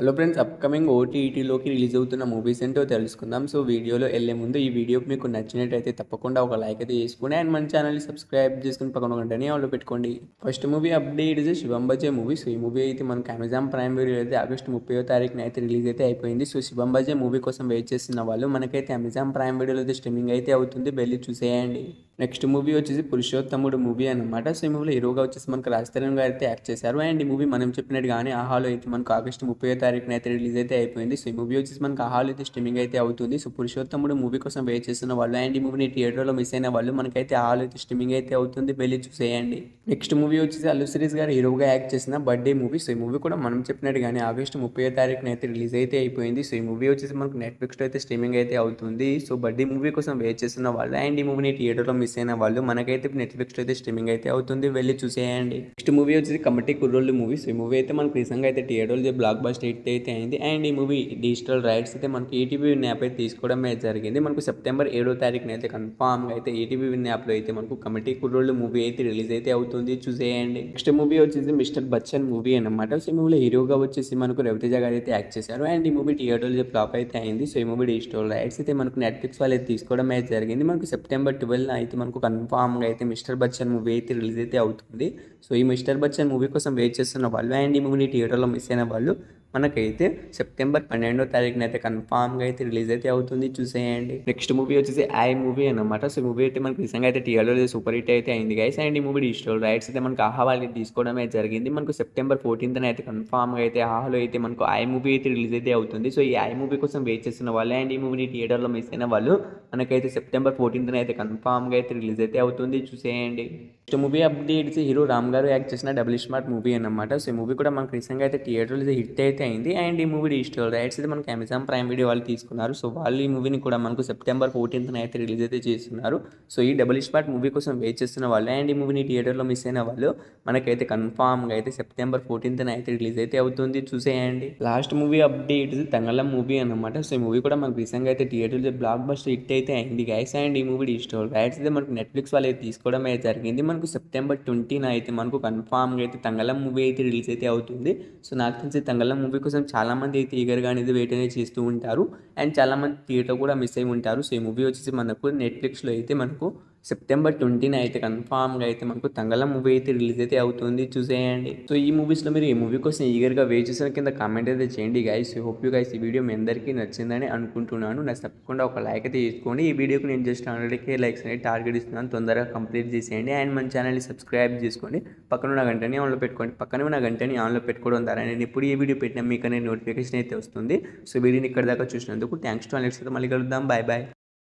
hello friends upcoming ఓటీఈటీలోకి release అవుతున్న movies ఏంటో తెలుసుకుందాం సో వీడియోలో వెళ్ళే ముందు ఈ వీడియో మీకు నచ్చినట్టయితే తప్పకుండా ఒక లైక్ అయితే చేసుకోండి అండ్ మన ఛానల్ని సబ్స్క్రైబ్ చేసుకుని పక్కన గంటని ఆన్లో పెట్టుకోండి first movie update is Shivam Baje movie so ఈ మూవీ అయితే మనకి అమెజాన్ ప్రైమ్ వీడియో అయితే ఆగస్ట్ ముప్పై తారీఖున అయితే రిలీజ్ అయితే అయిపోయింది సో శివం బజే మూవీ కోసం వెయిట్ చేస్తున్న వాళ్ళు మనకైతే అమెజాన్ ప్రైమ్ వీడియోలో అయితే స్ట్రీమింగ్ అయితే అవుతుంది వెళ్ళి చూసేయండి నెక్స్ట్ మూవీ వచ్చేసి పురుషోత్తముడు మూవీ అనమాట సో ఈ మూవీలో హీరోగా వచ్చేసి మనకు రాజతరణ్ గారు అయితే యాక్ట్ చేశారు అండ్ ఈ మూవీ మనం చెప్పినట్టుగానే ఆహాలో అయితే మనకు ఆగస్టు ముప్పై తారీఖున అయితే రిలీజ్ అయితే అయిపోయింది సో ఈ మూవీ వచ్చేసి మనకు ఆహాలో అయితే స్ట్రీమింగ్ అయితే అవుతుంది సో పురుషోత్తముడు మూవీ కోసం వెయిట్ చేస్తున్న వాళ్ళు అండ్ ఈ మూవీని థియేటర్లో మిస్ అయిన వాళ్ళు మనకైతే ఆహాలో అయితే స్ట్రీమింగ్ అయితే అవుతుంది వెళ్ళి చూసేయండి నెక్స్ట్ మూవీ వచ్చేసి అల్లు సిరీస్ గారు హీరోగా యాక్ట్ చేసిన బర్త్డే మూవీ సో ఈ మూవీ కూడా మనం చెప్పినట్టుగానే ఆగస్టు ముప్పై తారీఖున అయితే రిలీజ్ అయితే అయిపోయింది సో ఈ మూవీ వచ్చేసి మనకు నెట్ఫ్లిక్స్లో అయితే స్ట్రీమింగ్ అయితే అవుతుంది సో బర్త్డే మూవీ కోసం వెయిట్ చేస్తున్న వాళ్ళు అండ్ ఈ మూవీని థియేటర్లో మిస్ అయిన వాళ్ళు మనకైతే నెట్ఫ్లిక్స్లో అయితే స్ట్రీమింగ్ అయితే అవుతుంది వెళ్ళి చూసేయండి నెక్స్ట్ మూవీ వచ్చేసి కమిటీ కుర్రోళ్ళు మూవీ సో ఈ మూవీ అయితే మనకు రీసెంట్గా అయితే థియేటర్లో బ్లాక్ బస్టర్ హిట్ అయితే అయింది అండ్ ఈ మూవీ డిజిటల్ రైట్స్ అయితే మనకి ఈటీవీ విన్ యాప్ అయితే తీసుకోవడం అయితే జరిగింది మనకు సెప్టెంబర్ ఏడో తారీఖున అయితే కన్ఫామ్గా అయితే ఈటీవీ విన్ యాప్లో అయితే మనకు కమిటీ కుర్రోళ్ళు మూవీ అయితే రిలీజ్ అయితే అవుతుంది చూసేయండి నెక్స్ట్ మూవీ వచ్చేసి మిస్టర్ బచ్చన్ మూవీ అనమాట సో ఈ మూవీలో హీరోగా వచ్చేసి మనకు రవితేజ గారు అయితే యాక్ట్ చేశారు అండ్ ఈ మూవీ థియేటర్లో ఫ్లాప్ అయితే అయింది సో ఈ మూవీ డిజిటల్ రైట్స్ అయితే మనకు నెట్ఫ్లిక్స్ వాళ్ళు అయితే తీసుకోవడం అయితే జరిగింది మనకు సెప్టెంబర్ ట్వెల్వ్ అయితే మనకు కన్ఫామ్గా అయితే మిస్టర్ బచ్చన్ మూవీ అయితే రిలీజ్ అయితే అవుతుంది సో ఈ మిస్టర్ బచ్చన్ మూవీ కోసం వెయిట్ చేస్తున్న వాళ్ళు అండ్ ఈ మూవీని థియేటర్లో మిస్ అయిన వాళ్ళు మనకైతే సెప్టెంబర్ పన్నెండో తారీఖున అయితే కన్ఫామ్గా అయితే రిలీజ్ అయితే అవుతుంది చూసేయండి నెక్స్ట్ మూవీ వచ్చేసి ఐ మూవీ అనమాట సో మూవీ అయితే మనకి నిజంగా అయితే థియేటర్లో సూపర్ హిట్ అయితే అయింది గైస్ అండ్ ఈ మూవీ డిజిటల్ రైట్స్ అయితే మనకు ఆహా వాళ్ళకి తీసుకోవడం అయితే జరిగింది మనకు సెప్టెంబర్ ఫోర్టీన్త్న అయితే కన్ఫామ్గా అయితే ఆహాలో అయితే మనకు ఐ మూవీ అయితే రిలీజ్ అయితే అవుతుంది సో ఈ ఐ మూవీ కోసం వెయిట్ చేస్తున్న వాళ్ళు అండ్ ఈ మూవీని థియేటర్లో మిస్ అయిన వాళ్ళు మనకైతే సెప్టెంబర్ ఫోర్టీన్త్న అయితే కన్ఫామ్గా అయితే రిలీజ్ అయితే అవుతుంది చూసేయండి next movie updates hero Ram గారు యాక్ట్ చేసిన డబుల్ స్మార్ట్ మూవీ అనమాట సో ఈ మూవీ కూడా మనకు రీసెంట్గా అయితే థియేటర్లో హిట్ అయితే అయింది అండ్ ఈ మూవీ డిజిటల్ రైట్స్ అయితే మనకి అమెజాన్ ప్రైమ్ వీడియో వాళ్ళు తీసుకున్నారు సో వాళ్ళు ఈ మూవీని కూడా మనకు సెప్టెంబర్ ఫోర్టీన్త్న అయితే రిలీజ్ అయితే చేస్తున్నారు సో ఈ డబుల్ స్మార్ట్ మూవీ కోసం వెయిట్ చేస్తున్న వాళ్ళు అండ్ ఈ మూవీని థియేటర్లో మిస్ అయిన వాళ్ళు మనకైతే కన్ఫామ్గా అయితే సెప్టెంబర్ ఫోర్టీన్త్న అయితే రిలీజ్ అయితే అవుతుంది చూసేయండి last movie update Thangalaan movie అనమాట సో ఈ మూవీ కూడా మనకు రీసెంట్గా అయితే థియేటర్లో బ్లాక్ బస్టర్ హిట్ అయితే అయింది గైస్ అండ్ ఈ మూవీ డిజిటల్ రైట్స్ అయితే మనకు నెట్ఫ్లిక్స్ వాళ్ళు అయితే తీసుకోవడం అయితే జరిగింది మనకు సెప్టెంబర్ ట్వంటీన అయితే మనకు కన్ఫామ్గా అయితే తంగళం మూవీ అయితే రిలీజ్ అయితే అవుతుంది సో నాకు తెలిసి తంగళం మూవీ కోసం చాలామంది అయితే ఈగర్గా అనేది వెయిట్ అనేది చేస్తూ ఉంటారు అండ్ చాలామంది థియేటర్ కూడా మిస్ అయి ఉంటారు సో ఈ మూవీ వచ్చేసి మనకు నెట్ఫ్లిక్స్లో అయితే మనకు సెప్టెంబర్ ట్వంటీన అయితే కన్ఫామ్గా అయితే మనకు తంగళం మూవీ అయితే రిలీజ్ అయితే అవుతుంది చూసేయండి సో ఈ మూవీస్లో మీరు ఈ మూవీ కోసం ఈగర్గా వెయిట్ చేసిన కింద కామెంట్ అయితే చేయండి గైస్ హోప్ యూ గైస్ ఈ వీడియో మీ అందరికీ నచ్చిందని అనుకుంటున్నాను నాకు తప్పకుండా ఒక లైక్ అయితే తీసుకోండి ఈ వీడియోకి నేను జస్ట్ హండ్రెడ్కే లైక్స్ అనేది టార్గెట్ ఇస్తున్నాను తొందరగా కంప్లీట్ చేసేయండి అండ్ మన ఛానల్ని సబ్స్క్రైబ్ చేసుకోండి పక్కన ఉన్న గంటని ఆన్లో పెట్టుకోండి పక్కన ఉన్న గంటని ఆన్లో పెట్టుకోవడం ద్వారా నేను ఇప్పుడు ఈ వీడియో పెట్టినా మీకు అనేది నోటిఫికేషన్ అయితే వస్తుంది సో వీడియోని ఇక్కడ దాకా చూసినందుకు థ్యాంక్స్ టు అలెక్స్ మళ్ళీ కలుద్దాం బాయ్ బాయ్